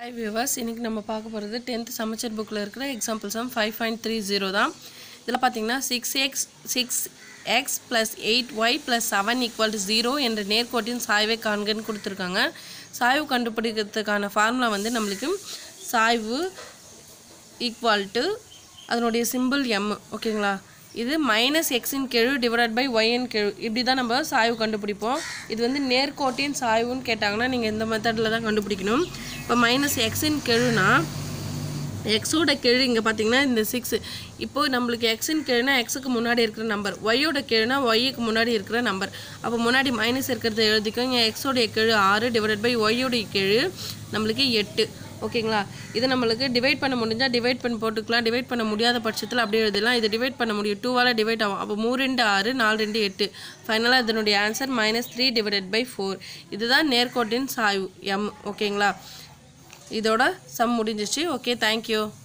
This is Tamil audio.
ஹாய் வியூவர்ஸ் இன்றைக்கி நம்ம பார்க்க போகிறது டென்த் சமச்சர் புக்கில் இருக்கிற example sum five point three zero தான் இதில் பார்த்தீங்கன்னா six x six x plus eight y plus seven equal to zero என்ற நேர்கோட்டின் சாய்வை காண்கன்னு கொடுத்துருக்காங்க சாய்வு கண்டுபிடிக்கிறதுக்கான ஃபார்முலா வந்து நம்மளுக்கு சாய்வு ஈக்குவல் டு அதனுடைய சிம்பிள் எம் ஓகேங்களா இது மைனஸ் எக்ஸின் கெழு டிவைட் பை ஒய்யின் கெழு இப்படி தான் நம்ம சாய்வு கண்டுபிடிப்போம் இது வந்து நேர்கோட்டின் சாய்வுன்னு கேட்டாங்கன்னா நீங்கள் இந்த மெத்தடில் தான் கண்டுபிடிக்கணும் இப்போ மைனஸ் எக்ஸின் கெழுனா எக்ஸோட கெழு இங்கே பார்த்தீங்கன்னா இந்த சிக்ஸ் இப்போ நம்மளுக்கு எக்ஸின் கெழுனா எக்ஸுக்கு முன்னாடி இருக்கிற நம்பர் ஒய்யோட கெழுனா ஒய்யுக்கு முன்னாடி இருக்கிற நம்பர் அப்போ முன்னாடி மைனஸ் இருக்கிறத எழுதிக்கோங்க எக்ஸோடைய கெழு ஆறு டிவைட் பை ஒய்யோடைய கெழு நம்மளுக்கு எட்டு ஓகேங்களா இது நம்மளுக்கு டிவைட் பண்ண முடிஞ்சால் டிவைட் பண்ணி போட்டுக்கலாம் டிவைட் பண்ண முடியாத பட்சத்தில் அப்படியே எழுதலாம் இது டிவைட் பண்ண முடியும் டூவால் டிவைட் ஆகும் அப்போ மூணு ரெண்டு ஆறு நாலு ரெண்டு எட்டு ஃபைனலாக இதனுடைய answer minus three divided by four இதுதான் நேர்கோட்டின் சாய்வு எம் ஓகேங்களா இதோட சம் முடிஞ்சிச்சு ஓகே தேங்க்யூ